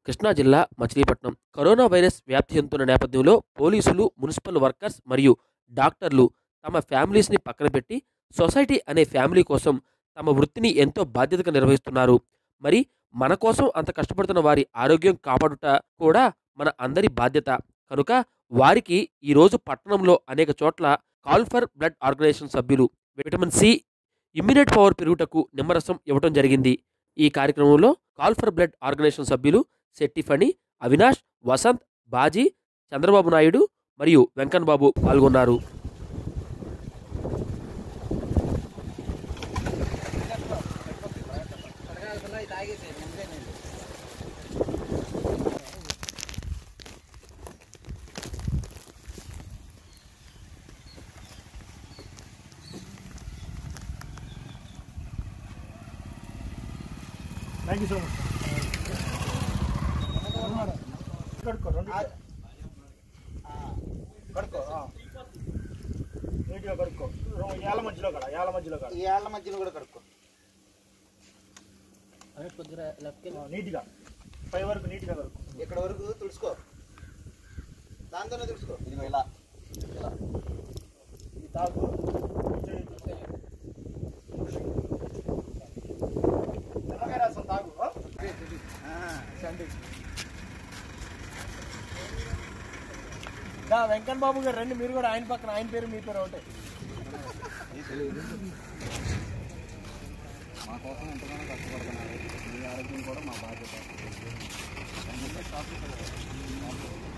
కృష్ణా జిల్లా Machilipatnam corona virus వ్యాప్తి చెందుతున్న నేపథ్యంలో పోలీసులు మున్సిపల్ వర్కర్స్ మరియు డాక్టర్లు తమ ఫ్యామిలీస్ని పక్కన పెట్టి సొసైటీ అనే ఫ్యామిలీ కోసం తమ వృత్తిని ఎంతో బాధ్యతగా నిర్వహిస్తున్నారు మరి మన కోసం అంత కష్టపడుతున్న వారి ఆరోగ్యం కాపాడుట కూడా మన అందరి బాధ్యత కనుక వారికి ఈరోజు పట్టణంలో అనేక చోట్ల కాల్ ఫర్ బ్లడ్ ఆర్గనైజేషన్ సభ్యులు విటమిన్ సి ఇమ్యూనిట్ పవర్ పెరుగుటకు నిమ్మరసం ఇవ్వడం జరిగింది ఈ కార్యక్రమంలో కాల్ ఫర్ బ్లడ్ ఆర్గనైజేషన్ సభ్యులు శెట్టి ఫణి అవినాష్ వసంత్ బాజీ చంద్రబాబు నాయుడు మరియు వెంకన్ బాబు పాల్గొన్నారు థ్యాంక్ యూ సో మచ్ కడుక్కో రెండు కడుక్కో ఆ. నీట్గా కడుక్కో రెండు ఏళ్ళ మధ్యలో కడ ఏళ్ళ మధ్యలో కడ ఈ ఏళ్ల మధ్యలో కూడా కడుక్కో ఆ, నీట్గా పై వరకు నీట్గా కడుక్కో ఇక్కడ వరకు తుడుచుకో దాంతోనే తుడుచుకో ఇదిగో ఇలా ఇలా ఇది తాగు నిమ్మకాయ రసం తాగు ఆ? దా, వెంకన్ బాబు గారు రండి మీరు కూడా ఆయన పక్కన ఆయన పేరు మీ పేరు ఒకటే మా కోసం ఎంతగానో కష్టపడుతున్నారు మీ ఆరోగ్యం కూడా మా బాధ్యత